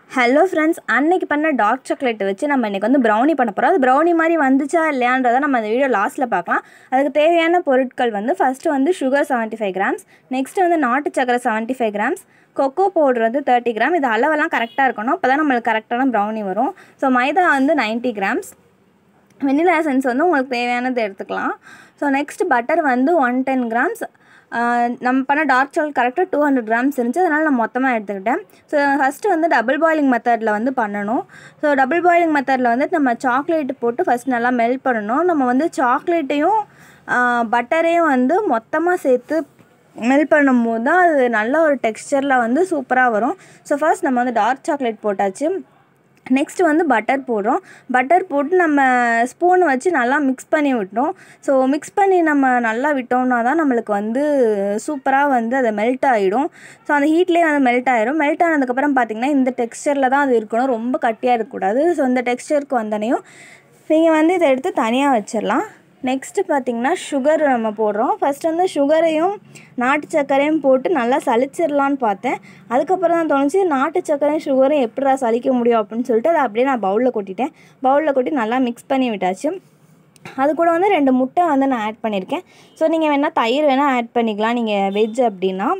hello friends அன்னைக்கு பண்ண dark chocolate வச்சு நம்ம இன்றைக்கி வந்து ப்ரௌனி பண்ண போகிறோம் அது ப்ரௌனி மாதிரி வந்துச்சா இல்லையான்றதை நம்ம அந்த வீடியோ லாஸ்ட்டில் பார்க்கலாம் அதுக்கு தேவையான பொருட்கள் வந்து ஃபஸ்ட்டு வந்து sugar seventy five grams next வந்து நாட்டு சக்கரை seventy five grams cocoa powder வந்து தேர்ட்டி கிராம் இது அளவெல்லாம் கரெக்டாக இருக்கணும் அப்போ தான் நம்மளுக்கு கரெக்டான ப்ரௌனி வரும் ஸோ மைதா வந்து 90 கிராம்ஸ் வெனிலா எசன்ஸ் வந்து உங்களுக்கு தேவையானது எடுத்துக்கலாம் ஸோ நெக்ஸ்ட் பட்டர் வந்து ஒன் டென் கிராம்ஸ் நம்ம பண்ண டார்க் சாக்லேட் கரெக்டாக டூ ஹண்ட்ரட் கிராம்ஸ் இருந்துச்சு அதனால் நான் மொத்தமாக எடுத்துக்கிட்டேன் ஸோ ஃபஸ்ட்டு வந்து டபுள் பாயிலிங் மெத்தடில் வந்து பண்ணணும் ஸோ டபுள் பாயிலிங் மெத்தடில் வந்து நம்ம சாக்லேட் போட்டு ஃபஸ்ட் நல்லா மெல்ட் பண்ணணும் நம்ம வந்து சாக்லேட்டையும் பட்டரையும் வந்து மொத்தமாக சேர்த்து மெல்ட் பண்ணும்போது தான் அது நல்ல ஒரு டெக்ஸ்சரில் வந்து சூப்பராக வரும் ஸோ ஃபர்ஸ்ட் நம்ம வந்து டார்க் சாக்லேட் போட்டாச்சு நெக்ஸ்ட் வந்து பட்டர் போடுறோம் பட்டர் போட்டு நம்ம ஸ்பூன் வச்சு நல்லா மிக்ஸ் பண்ணி விட்டோம் ஸோ மிக்ஸ் பண்ணி நம்ம நல்லா விட்டோம்னா தான் நம்மளுக்கு வந்து சூப்பராக வந்து அதை மெல்ட் ஆகிடும் ஸோ அந்த ஹீட்லேயே வந்து மெல்ட் ஆகிடும் மெல்ட் ஆனதுக்கப்புறம் பார்த்திங்கன்னா இந்த டெக்ஸ்சரில் தான் அது இருக்கணும் ரொம்ப கட்டியாக இருக்கக்கூடாது ஸோ இந்த டெக்ஸ்சருக்கு வந்தனையும் நீங்கள் வந்து இதை எடுத்து தனியாக வச்சிடலாம் நெக்ஸ்ட்டு பார்த்திங்கன்னா சுகர் நம்ம போடுறோம் ஃபஸ்ட் வந்து சுகரையும் நாட்டு சர்க்கரையும் போட்டு நல்லா சலிச்சிடலான்னு பார்த்தேன் அதுக்கப்புறம் தான் தோணுச்சு நாட்டு சர்க்கரையும் சுகரும் எப்படிடா சலிக்க முடியும் அப்படின்னு சொல்லிட்டு அதை அப்படியே நான் பவுலில் கொட்டிட்டேன் பவுலில் கொட்டி நல்லா மிக்ஸ் பண்ணி விட்டாச்சு அது கூட வந்து ரெண்டு முட்டை வந்து நான் ஆட் பண்ணியிருக்கேன் ஸோ நீங்கள் வேணால் தயிர் வேணால் ஆட் பண்ணிக்கலாம் நீங்கள் வெஜ் அப்படின்னா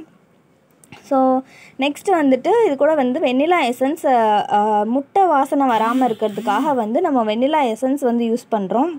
ஸோ நெக்ஸ்ட்டு வந்துட்டு இது கூட வந்து வெண்ணிலா எசன்ஸ் முட்டை வாசனை வராமல் இருக்கிறதுக்காக வந்து நம்ம வெண்ணிலா எசன்ஸ் வந்து யூஸ் பண்ணுறோம்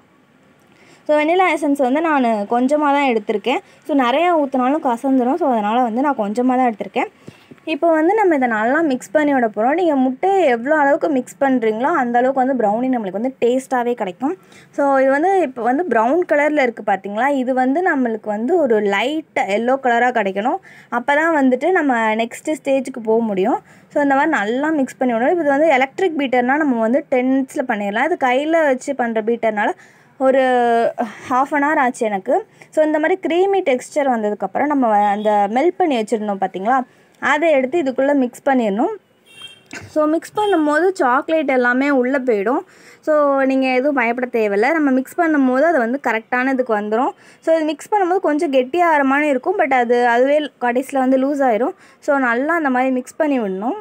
ஸோ வெண்ணிலா எசன்ஸ் வந்து நான் கொஞ்சமாக தான் எடுத்திருக்கேன் ஸோ நிறையா ஊற்றினாலும் கசந்துடும் ஸோ அதனால் வந்து நான் கொஞ்சமாக தான் எடுத்திருக்கேன் இப்போ வந்து நம்ம இதை நல்லா மிக்ஸ் பண்ணி விட போகிறோம் நீங்கள் முட்டையை எவ்வளோ அளவுக்கு மிக்ஸ் பண்ணுறீங்களோ அந்த அளவுக்கு வந்து ப்ரௌனி நம்மளுக்கு வந்து டேஸ்ட்டாகவே கிடைக்கும் ஸோ இது வந்து இப்போ வந்து ப்ரௌன் கலரில் இருக்குது பார்த்தீங்களா இது வந்து நம்மளுக்கு வந்து ஒரு லைட் எல்லோ கலராக கிடைக்கணும் அப்போ தான் வந்துட்டு நம்ம நெக்ஸ்ட்டு ஸ்டேஜுக்கு போக முடியும் ஸோ இந்த மாதிரி நல்லா மிக்ஸ் பண்ணி விடணும் இப்போ இது வந்து எலக்ட்ரிக் பீட்டர்னால் நம்ம வந்து டென் மினிட்ஸில் பண்ணிடலாம் இது கையில் வச்சு பண்ணுற பீட்டர்னால ஒரு ஹாஃப் அன் ஹவர் ஆச்சு எனக்கு ஸோ இந்த மாதிரி க்ரீமி டெக்ஸ்சர் வந்ததுக்கப்புறம் நம்ம அந்த மெல்ட் பண்ணி வச்சுருந்தோம் பார்த்தீங்களா அதை எடுத்து இதுக்குள்ளே மிக்ஸ் பண்ணிடணும் ஸோ மிக்ஸ் பண்ணும்போது சாக்லேட் எல்லாமே உள்ளே போயிடும் ஸோ நீங்கள் எதுவும் பயப்பட தேவையில்லை நம்ம மிக்ஸ் பண்ணும்போது அது வந்து கரெக்டான இதுக்கு வந்துடும் ஸோ இது மிக்ஸ் பண்ணும்போது கொஞ்சம் கெட்டியாகிற மாதிரி இருக்கும் பட் அது அதுவே கடைசியில் வந்து லூஸ் ஆயிரும் ஸோ நல்லா அந்த மாதிரி மிக்ஸ் பண்ணி விடணும்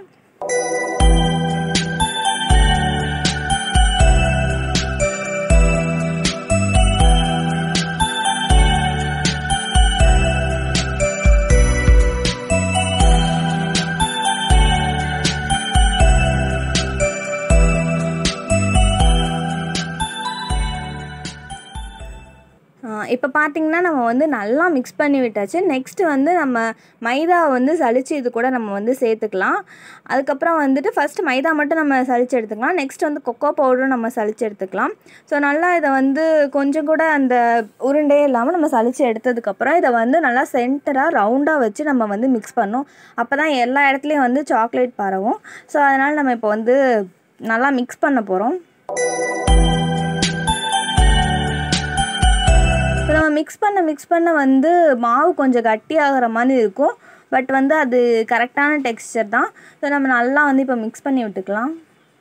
இப்போ பார்த்திங்கன்னா நம்ம வந்து நல்லா மிக்ஸ் பண்ணி விட்டாச்சு நெக்ஸ்ட்டு வந்து நம்ம மைதா வந்து சளிச்சு இது கூட நம்ம வந்து சேர்த்துக்கலாம் அதுக்கப்புறம் வந்துட்டு ஃபஸ்ட்டு மைதா மட்டும் நம்ம சளிச்சு எடுத்துக்கலாம் நெக்ஸ்ட் வந்து கொக்கோ பவுடரும் நம்ம சளிச்சு எடுத்துக்கலாம் ஸோ நல்லா இதை வந்து கொஞ்சம் கூட அந்த உருண்டையே இல்லாமல் நம்ம சளிச்சு எடுத்ததுக்கப்புறம் இதை வந்து நல்லா சென்டராக ரவுண்டாக வச்சு நம்ம வந்து மிக்ஸ் பண்ணோம் அப்போ தான் எல்லா இடத்துலையும் வந்து சாக்லேட் பரவும் ஸோ அதனால் நம்ம இப்போ வந்து நல்லா மிக்ஸ் பண்ண போகிறோம் ஸோ நம்ம மிக்ஸ் பண்ண மிக்ஸ் பண்ண வந்து மாவு கொஞ்சம் கட்டியாகிற மாதிரி இருக்கும் பட் வந்து அது கரெக்டான டெக்ஸ்சர் தான் ஸோ நம்ம நல்லா வந்து இப்போ மிக்ஸ் பண்ணி விட்டுக்கலாம்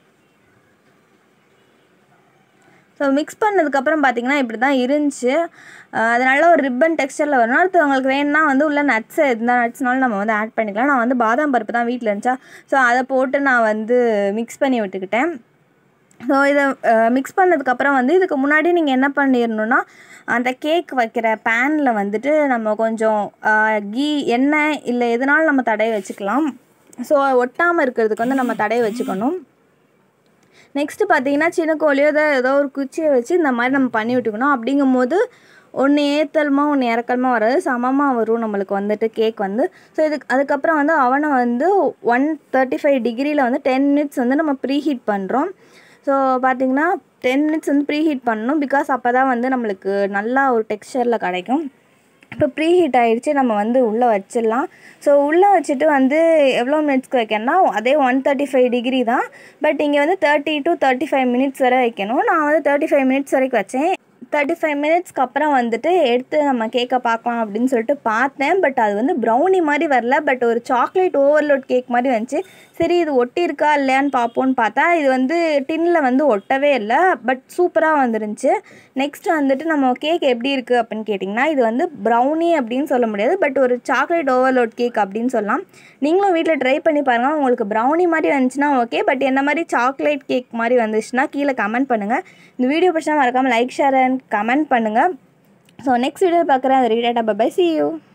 ஸோ மிக்ஸ் பண்ணதுக்கப்புறம் பார்த்திங்கன்னா இப்படி தான் இருந்துச்சு அது நல்ல ஒரு ரிப்பன் டெக்ஸ்சரில் வரணும் அடுத்து உங்களுக்கு வேணும்னா வந்து உள்ள நட்ஸ் எந்த நட்ஸ்னாலும் நம்ம வந்து ஆட் பண்ணிக்கலாம் நான் வந்து பாதாம் பருப்பு தான் வீட்டில் இருந்துச்சா ஸோ அதை போட்டு நான் வந்து மிக்ஸ் பண்ணி விட்டுக்கிட்டேன் ஸோ இதை மிக்ஸ் பண்ணதுக்கப்புறம் வந்து இதுக்கு முன்னாடி நீங்கள் என்ன பண்ணிடணுன்னா அந்த கேக் வைக்கிற பேனில் வந்துட்டு நம்ம கொஞ்சம் கீ எண்ணெய் இல்லை எதுனாலும் நம்ம தடவை வச்சுக்கலாம் ஸோ ஒட்டாமல் இருக்கிறதுக்கு வந்து நம்ம தடவை வச்சுக்கணும் நெக்ஸ்ட்டு பார்த்தீங்கன்னா சின்ன கோழியோ ஏதோ ஏதோ ஒரு குச்சியை வச்சு இந்த மாதிரி நம்ம பண்ணி விட்டுக்கணும் அப்படிங்கும் போது ஒன்று ஏத்தலமா ஒன்று இறக்கலமா வராது சமமாக வரும் நம்மளுக்கு வந்துட்டு கேக் வந்து ஸோ இதுக்கு அதுக்கப்புறம் வந்து அவனை வந்து ஒன் தேர்ட்டி ஃபைவ் டிகிரியில் வந்து டென் மினிட்ஸ் வந்து நம்ம ப்ரீ ஹீட் பண்ணுறோம் ஸோ பார்த்திங்கன்னா டென் மினிட்ஸ் வந்து ப்ரீ ஹீட் பண்ணணும் பிகாஸ் அப்போ தான் வந்து நம்மளுக்கு நல்லா ஒரு டெக்ஸ்சரில் கிடைக்கும் இப்போ ப்ரீ ஹீட் ஆகிடுச்சு நம்ம வந்து உள்ளே வச்சிடலாம் ஸோ உள்ளே வச்சுட்டு வந்து எவ்வளோ மினிட்ஸ்க்கு வைக்கணும்னா அதே ஒன் தேர்ட்டி ஃபைவ் டிகிரி தான் பட் இங்கே வந்து thirty to thirty five minutes வரை வைக்கணும் நான் வந்து தேர்ட்டி ஃபைவ் மினிட்ஸ் வரைக்கும் வச்சேன் தேர்ட்டி ஃபைவ் மினிட்ஸ்க்கு அப்புறம் வந்துட்டு எடுத்து நம்ம கேக்கை பார்க்கலாம் அப்படின்னு சொல்லிட்டு பார்த்தேன் பட் அது வந்து ப்ரௌனி மாதிரி வரல பட் ஒரு சாக்லேட் ஓவர்லோட் கேக் மாதிரி வந்துச்சு சரி இது ஒட்டி இருக்கா இல்லையான்னு பார்ப்போன்னு பார்த்தா இது வந்து டின்னில் வந்து ஒட்டவே இல்லை பட் சூப்பராக வந்துருந்துச்சு நெக்ஸ்ட் வந்துட்டு நம்ம கேக் எப்படி இருக்குது அப்படின்னு கேட்டிங்கன்னா இது வந்து ப்ரௌனி அப்படின்னு சொல்ல முடியாது பட் ஒரு சாக்லேட் ஓவர்லோட் கேக் அப்படின்னு சொல்லலாம் நீங்களும் வீட்டில் ட்ரை பண்ணி பாருங்கள் உங்களுக்கு ப்ரௌனி மாதிரி வந்துச்சுன்னா ஓகே பட் என்ன மாதிரி சாக்லேட் கேக் மாதிரி வந்துச்சுன்னா கீழே கமெண்ட் பண்ணுங்கள் இந்த வீடியோ பிடிச்சா மறக்காமல் லைக் ஷேர் அண்ட் கமெண்ட் பண்ணுங்கள் ஸோ நெக்ஸ்ட் வீடியோ பார்க்குறேன் அது ரீடேட்டா பை சி யூ